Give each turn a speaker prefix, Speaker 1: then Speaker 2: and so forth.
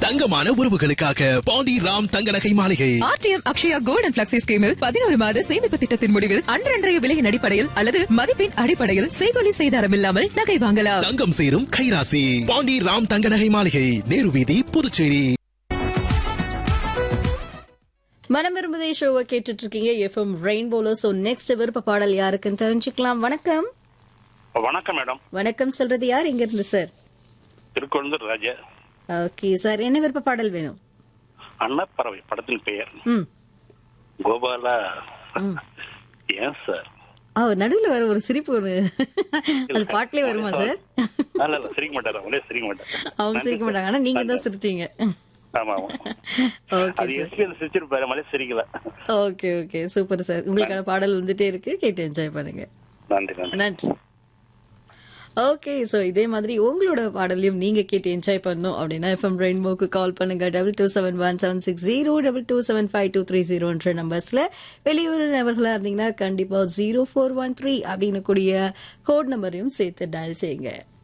Speaker 1: தங்கமான உறவுகளுக்காக பாண்டி ராம் தங்க நகை மாளிகை
Speaker 2: R T M Akshaya gold and flexi ஸ்கீமில் பதினோரு மாத சேமிப்பு திட்டத்தின் முடிவில் அன்றன்றைய விலையின் அடிப்படையில் அல்லது மதிப்பின் அடிப்படையில் செய்கொலி செய்தாரம் இல்லாமல் நகை வாங்கலாம்
Speaker 1: தங்கம் சேரும் கைராசி பாண்டி ராம் தங்க நகை மாளிகை நேரு வீதி புதுச்சேரி
Speaker 3: மனம் விரும்புதே ஷோவை கேட்டுட்டு இருக்கீங்க எஃப்எம் ரெயின்போல சோ நெக்ஸ்ட் விருப்ப பாடல் யாருக்குன்னு தெரிஞ்சுக்கலாம் வணக்கம்
Speaker 4: வணக்கம் மேடம்
Speaker 3: வணக்கம் சொல்றது யார் இங்க இருந்து sir
Speaker 4: Thirukkozhunthur Raja
Speaker 3: okay sir என்ன விருப்ப பாடல் வேணும்
Speaker 4: அன்னப்பறவை படத்தின் பெயர்
Speaker 3: ம்
Speaker 4: கோபாலா ஏன் சார்
Speaker 3: ஆ நடுவுல வர ஒரு சிரிப்பு ஒரு அது பாட்டிலே வருமா சார்
Speaker 4: இல்ல இல்ல சிரிக்க மாட்டாரு அவங்களே சிரிக்க மாட்டாரு
Speaker 3: அவங்க சிரிக்க மாட்டாங்க ஆனா நீங்க தான் சிரிச்சீங்க
Speaker 4: ஆமா ஆமா
Speaker 3: ஓகே
Speaker 4: அது
Speaker 3: சார்
Speaker 4: எஸ்பி சிரிச்சிருப்பாரு மழை சிரிக்கல
Speaker 3: ஓகே ஓகே சூப்பர் சார் உங்களுக்கான பாடல் வந்துட்டே இருக்கு கேட்டு என்ஜாய் பண்ணுங்க
Speaker 4: நன்றி நன்றி
Speaker 3: நன்றி ஓகே ஸோ இதே மாதிரி உங்களோட பாடலையும் நீங்க கேட்டு என்ஜாய் பண்ணணும் அப்படின்னா எஃப்எம் ரெயின்போக்கு கால் பண்ணுங்க double two seven one seven six zero double two seven five two three ஜீரோன்ற நம்பர்ஸ்ல வெளியூர் நபர்களா இருந்தீங்கன்னா கண்டிப்பா ஜீரோ ஃபோர் ஒன் த்ரீ அப்படின்னு கூடிய கோட் நம்பரையும் சேர்த்து டயல் செய்யுங்க